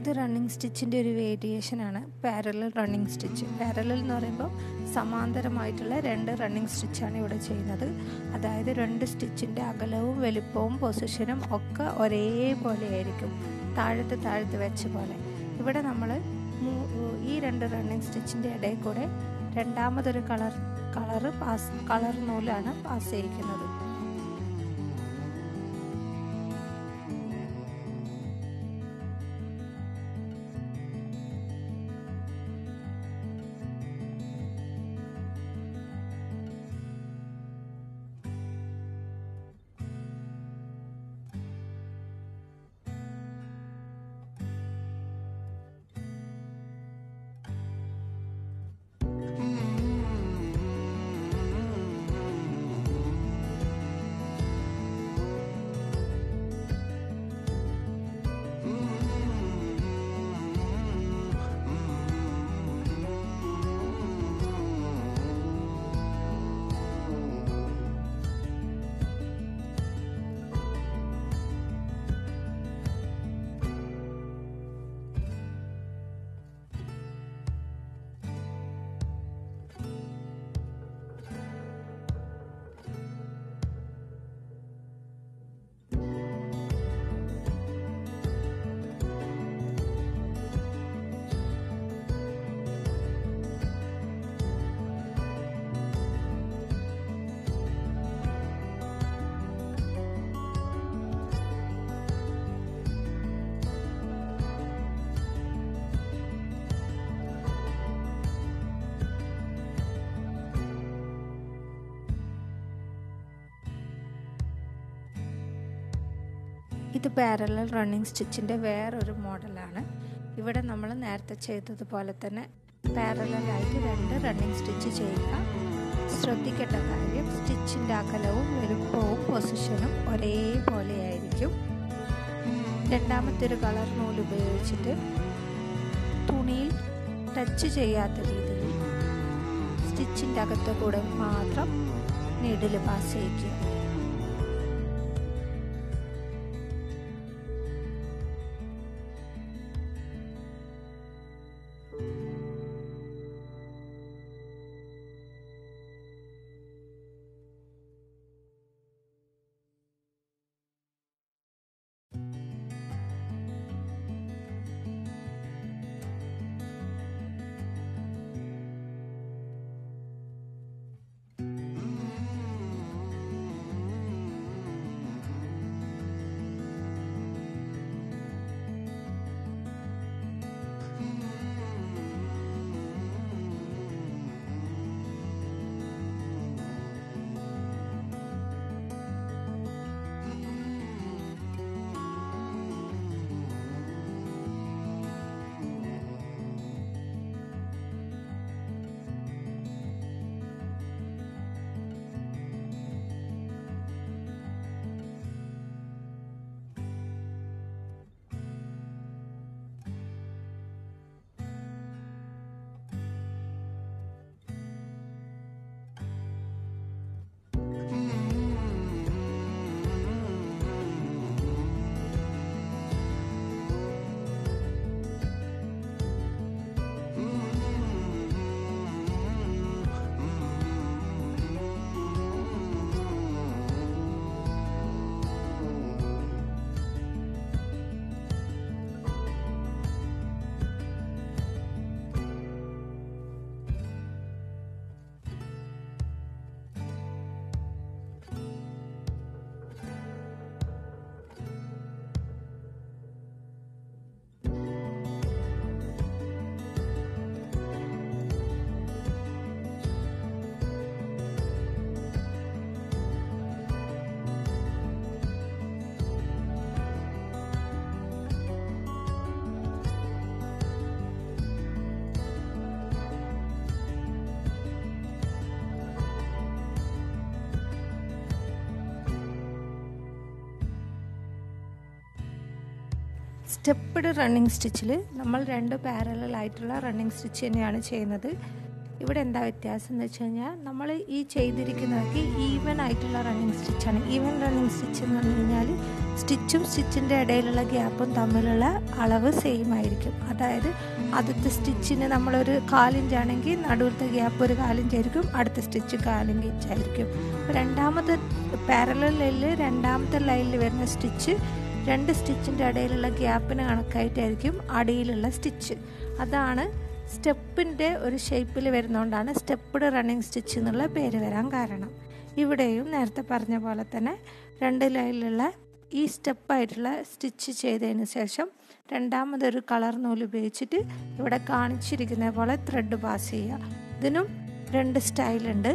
ഇത് റണ്ണിങ് സ്റ്റിച്ചിൻ്റെ ഒരു വേരിയേഷനാണ് പാരലൽ റണ്ണിങ് സ്റ്റിച്ച് പാരലൽ എന്ന് പറയുമ്പോൾ സമാന്തരമായിട്ടുള്ള രണ്ട് റണ്ണിങ് സ്റ്റിച്ചാണ് ഇവിടെ ചെയ്യുന്നത് അതായത് രണ്ട് സ്റ്റിച്ചിൻ്റെ അകലവും വലുപ്പവും പൊസിഷനും ഒക്കെ ഒരേപോലെ ആയിരിക്കും താഴത്ത് താഴത്ത് വെച്ച പോലെ ഇവിടെ നമ്മൾ ഈ രണ്ട് റണ്ണിങ് സ്റ്റിച്ചിൻ്റെ ഇടയിൽ കൂടെ രണ്ടാമതൊരു കളർ കളറ് പാസ് കളർ നൂലാണ് പാസ് ചെയ്യിക്കുന്നത് ഇത് പാരലൽ റണ്ണിങ് സ്റ്റിച്ചിൻ്റെ വേറൊരു മോഡലാണ് ഇവിടെ നമ്മൾ നേരത്തെ ചെയ്തതുപോലെ തന്നെ പാരലായിട്ട് രണ്ട് റണ്ണിങ് സ്റ്റിച്ച് ചെയ്യുക ശ്രദ്ധിക്കേണ്ട കാര്യം സ്റ്റിച്ചിൻ്റെ അകലവും വലുപ്പവും പൊസിഷനും ഒരേപോലെ ആയിരിക്കും രണ്ടാമത്തെ ഒരു കളർ നൂല് ഉപയോഗിച്ചിട്ട് തുണിയിൽ ടച്ച് ചെയ്യാത്ത രീതിയിൽ സ്റ്റിച്ചിൻ്റെ അകത്ത് കൂടെ മാത്രം നീഡിൽ പാസ് ചെയ്യിക്കുക സ്റ്റെപ്പ്ഡ് റണ്ണിങ് സ്റ്റിച്ചിൽ നമ്മൾ രണ്ട് പാരലൽ ആയിട്ടുള്ള റണ്ണിങ് സ്റ്റിച്ച് തന്നെയാണ് ചെയ്യുന്നത് ഇവിടെ എന്താ വ്യത്യാസം എന്ന് വെച്ച് കഴിഞ്ഞാൽ നമ്മൾ ഈ ചെയ്തിരിക്കുന്നതൊക്കെ ഈവൻ ആയിട്ടുള്ള റണ്ണിങ് സ്റ്റിച്ചാണ് ഈവൻ റണ്ണിങ് സ്റ്റിച്ച് എന്ന് പറഞ്ഞു കഴിഞ്ഞാൽ സ്റ്റിച്ചും സ്റ്റിച്ചിൻ്റെ ഇടയിലുള്ള ഗ്യാപ്പും തമ്മിലുള്ള അളവ് സെയിം ആയിരിക്കും അതായത് ആദ്യത്തെ സ്റ്റിച്ചിന് നമ്മളൊരു കാലിഞ്ചാണെങ്കിൽ നടുവിലത്തെ ഗ്യാപ്പ് ഒരു കാലിഞ്ചായിരിക്കും അടുത്ത സ്റ്റിച്ച് കാലിഞ്ചായിരിക്കും രണ്ടാമത്തെ പാരലിൽ രണ്ടാമത്തെ ലൈനിൽ വരുന്ന സ്റ്റിച്ച് രണ്ട് സ്റ്റിച്ചിൻ്റെ ഇടയിലുള്ള ഗ്യാപ്പിന് കണക്കായിട്ടായിരിക്കും അടിയിലുള്ള സ്റ്റിച്ച് അതാണ് സ്റ്റെപ്പിൻ്റെ ഒരു ഷേപ്പിൽ വരുന്നതുകൊണ്ടാണ് സ്റ്റെപ്പ്ഡ് റണ്ണിങ് സ്റ്റിച്ച് എന്നുള്ള പേര് വരാൻ കാരണം ഇവിടെയും നേരത്തെ പറഞ്ഞ പോലെ തന്നെ രണ്ട് ലൈനിലുള്ള ഈ സ്റ്റെപ്പായിട്ടുള്ള സ്റ്റിച്ച് ചെയ്തതിന് ശേഷം രണ്ടാമതൊരു കളർ നൂല് ഉപയോഗിച്ചിട്ട് ഇവിടെ കാണിച്ചിരിക്കുന്ന പോലെ ത്രെഡ് പാസ് ചെയ്യുക ഇതിനും രണ്ട് സ്റ്റൈലുണ്ട്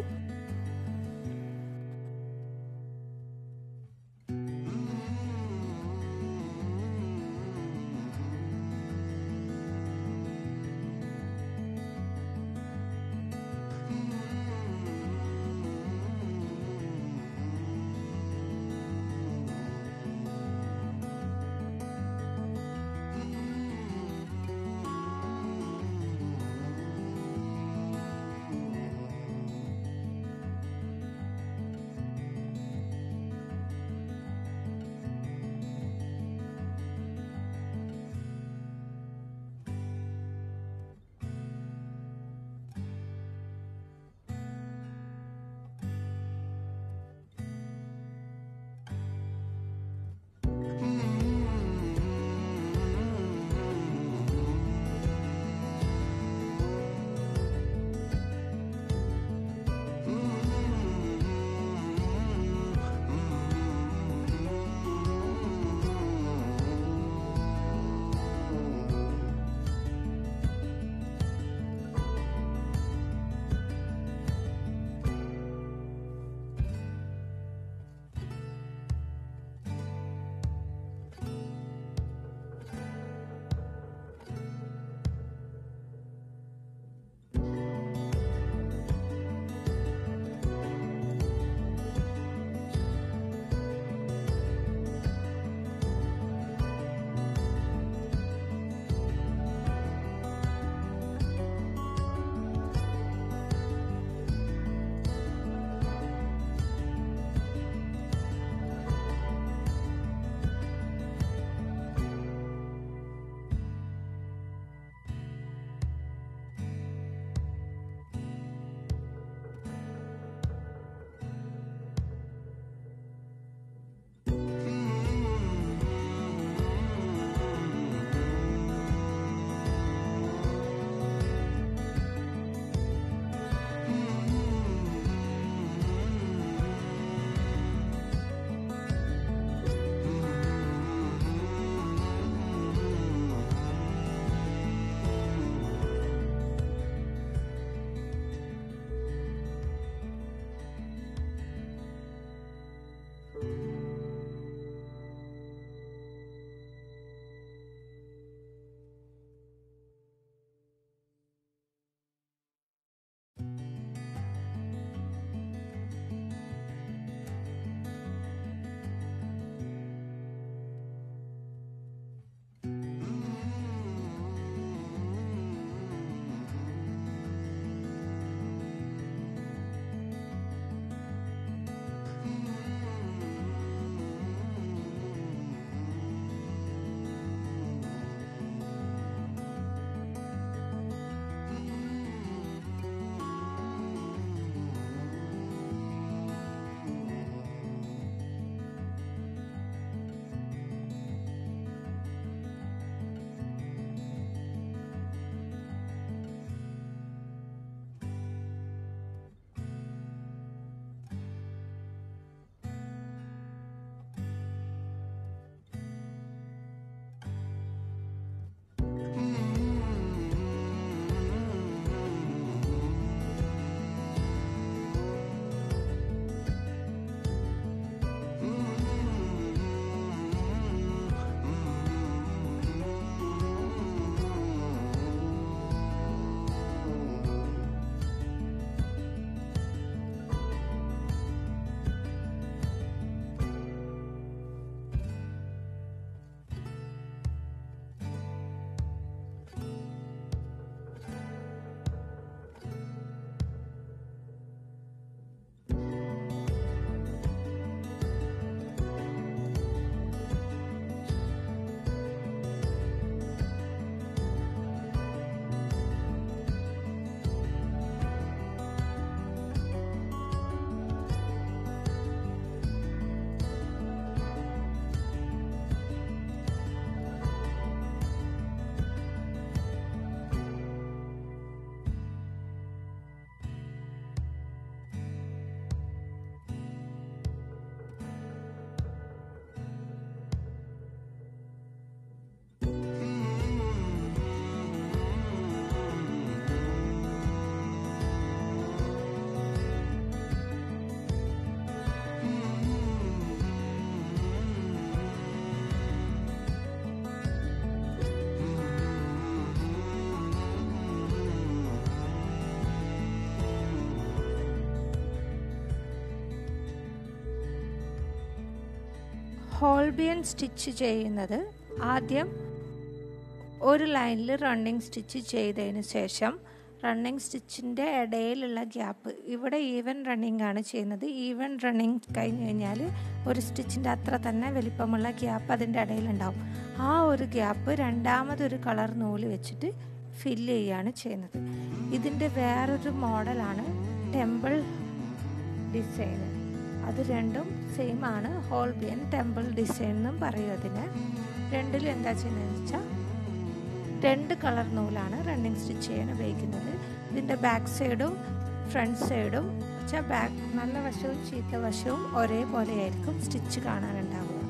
ഹോൾബിയൻ സ്റ്റിച്ച് ചെയ്യുന്നത് ആദ്യം ഒരു ലൈനിൽ റണ്ണിങ് സ്റ്റിച്ച് ചെയ്തതിന് ശേഷം റണ്ണിങ് സ്റ്റിച്ചിൻ്റെ ഇടയിലുള്ള ഗ്യാപ്പ് ഇവിടെ ഈവൻ റണ്ണിങ് ആണ് ചെയ്യുന്നത് ഈവൻ റണ്ണിങ് കഴിഞ്ഞ് കഴിഞ്ഞാൽ ഒരു സ്റ്റിച്ചിൻ്റെ അത്ര തന്നെ വലിപ്പമുള്ള ഗ്യാപ്പ് അതിൻ്റെ ഇടയിലുണ്ടാവും ആ ഒരു ഗ്യാപ്പ് രണ്ടാമതൊരു കളർ നൂല് വെച്ചിട്ട് ഫില്ല് ചെയ്യുകയാണ് ചെയ്യുന്നത് ഇതിൻ്റെ വേറൊരു മോഡലാണ് ടെമ്പിൾ ഡിസൈൻ അത് രണ്ടും സെയിം ആണ് ഹോൾബിയൻ ടെമ്പിൾ ഡിസൈൻ എന്നും പറയും അതിന് രണ്ടിലും എന്താ ചെയ്യുന്നതെന്ന് വെച്ചാൽ രണ്ട് കളർ നൂലാണ് റണ്ണിങ് സ്റ്റിച്ച് ചെയ്യാൻ ഉപയോഗിക്കുന്നത് ഇതിൻ്റെ ബാക്ക് സൈഡും ഫ്രണ്ട് സൈഡും വെച്ചാൽ ബാക്ക് നല്ല വശവും ചീത്ത വശവും ഒരേപോലെ ആയിരിക്കും സ്റ്റിച്ച് കാണാനുണ്ടാവുക